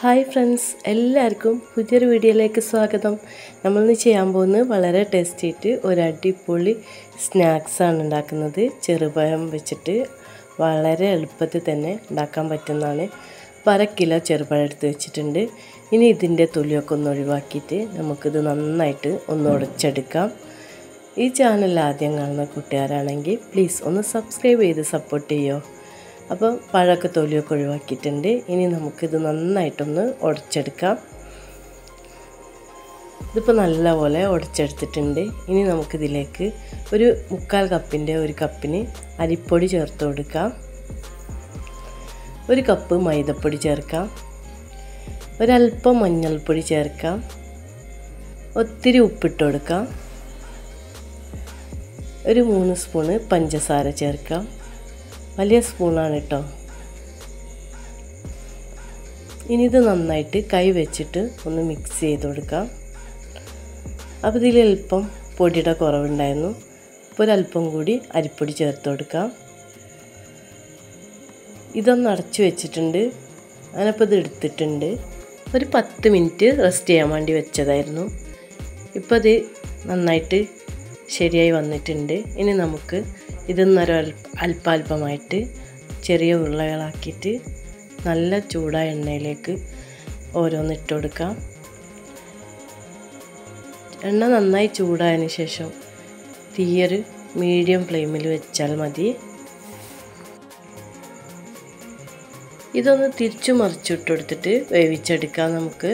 hi friends എല്ലാവർക്കും പുതിയൊരു വീഡിയോയിലേക്ക് സ്വാഗതം നമ്മളിന്ന് ചെയ്യാൻ പോകുന്നത് വളരെ ടേസ്റ്റി ആയിട്ട് ഒരു അടിപൊളി സ്നാക്സാണ് ഉണ്ടാക്കുന്നത് ചെറുപഴം വെച്ചിട്ട് വളരെ എളുപ്പത്തിൽ തന്നെ ഉണ്ടാക്കാൻ പറ്റുന്നതാണ് അപ്പോൾ അര കിലോ ചെറുപഴം എടുത്ത് വെച്ചിട്ടുണ്ട് ഇനി ഇതിൻ്റെ തൊലിയൊക്കെ ഒന്ന് ഒഴിവാക്കിയിട്ട് നമുക്കിത് നന്നായിട്ട് ഒന്ന് ഉടച്ചെടുക്കാം ഈ ചാനൽ ആദ്യം കാണുന്ന കൂട്ടുകാരാണെങ്കിൽ പ്ലീസ് ഒന്ന് സബ്സ്ക്രൈബ് ചെയ്ത് സപ്പോർട്ട് ചെയ്യുമോ അപ്പോൾ പഴമൊക്കെ തൊലിയൊക്കെ ഒഴിവാക്കിയിട്ടുണ്ട് ഇനി നമുക്കിത് നന്നായിട്ടൊന്ന് ഉടച്ചെടുക്കാം ഇതിപ്പോൾ നല്ലപോലെ ഉടച്ചെടുത്തിട്ടുണ്ട് ഇനി നമുക്കിതിലേക്ക് ഒരു മുക്കാൽ കപ്പിൻ്റെ ഒരു കപ്പിന് അരിപ്പൊടി ചേർത്ത് കൊടുക്കാം ഒരു കപ്പ് മൈദപ്പൊടി ചേർക്കാം ഒരല്പം മഞ്ഞൾപ്പൊടി ചേർക്കാം ഒത്തിരി ഉപ്പിട്ട് കൊടുക്കാം ഒരു മൂന്ന് സ്പൂണ് പഞ്ചസാര ചേർക്കാം വലിയ സ്പൂണാണ് കേട്ടോ ഇനി ഇത് നന്നായിട്ട് കൈ വെച്ചിട്ട് ഒന്ന് മിക്സ് ചെയ്ത് കൊടുക്കാം അപ്പോൾ ഇതിൽ അല്പം പൊടിയുടെ കുറവുണ്ടായിരുന്നു അപ്പോൾ ഒരല്പം കൂടി അരിപ്പൊടി ചേർത്ത് കൊടുക്കാം ഇതൊന്ന് അടച്ചു വെച്ചിട്ടുണ്ട് അങ്ങനപ്പോൾ ഇത് എടുത്തിട്ടുണ്ട് ഒരു പത്ത് മിനിറ്റ് റെസ്റ്റ് ചെയ്യാൻ വേണ്ടി വെച്ചതായിരുന്നു ഇപ്പോൾ അത് നന്നായിട്ട് ശരിയായി വന്നിട്ടുണ്ട് ഇനി നമുക്ക് ഇതൊന്നൊരു അല്പാൽപമായിട്ട് ചെറിയ ഉരുളകളാക്കിയിട്ട് നല്ല ചൂടായ എണ്ണയിലേക്ക് ഓരോന്ന് ഇട്ട് കൊടുക്കാം എണ്ണ നന്നായി ചൂടായതിന് ശേഷം തീയൊരു മീഡിയം ഫ്ലെയിമിൽ വെച്ചാൽ മതി ഇതൊന്ന് തിരിച്ചു മറിച്ചിട്ട് കൊടുത്തിട്ട് വേവിച്ചെടുക്കാം നമുക്ക്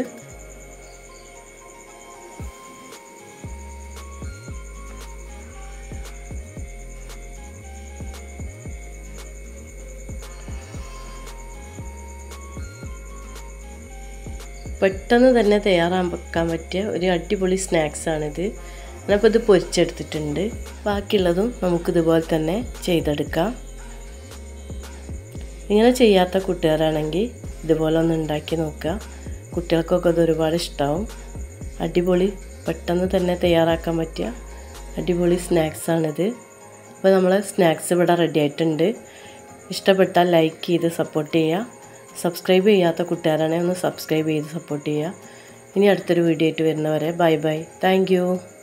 പെട്ടെന്ന് തന്നെ തയ്യാറാക്കാൻ പറ്റിയ ഒരു അടിപൊളി സ്നാക്സാണിത് ഞാനിപ്പോൾ ഇത് പൊരിച്ചെടുത്തിട്ടുണ്ട് ബാക്കിയുള്ളതും നമുക്കിതുപോലെ തന്നെ ചെയ്തെടുക്കാം ഇങ്ങനെ ചെയ്യാത്ത കുട്ടികളാണെങ്കിൽ ഇതുപോലെ ഒന്ന് ഉണ്ടാക്കി നോക്കുക കുട്ടികൾക്കൊക്കെ അത് ഒരുപാട് ഇഷ്ടമാവും അടിപൊളി പെട്ടെന്ന് തന്നെ തയ്യാറാക്കാൻ പറ്റിയ അടിപൊളി സ്നാക്സാണിത് അപ്പോൾ നമ്മൾ സ്നാക്സ് ഇവിടെ റെഡി ആയിട്ടുണ്ട് ഇഷ്ടപ്പെട്ടാൽ ലൈക്ക് ചെയ്ത് സപ്പോർട്ട് ചെയ്യുക സബ്സ്ക്രൈബ് ചെയ്യാത്ത കുട്ടികാരാണെങ്കിൽ ഒന്ന് സബ്സ്ക്രൈബ് ചെയ്ത് സപ്പോർട്ട് ചെയ്യുക ഇനി അടുത്തൊരു വീഡിയോ ആയിട്ട് വരുന്നവരെ ബൈ ബൈ താങ്ക്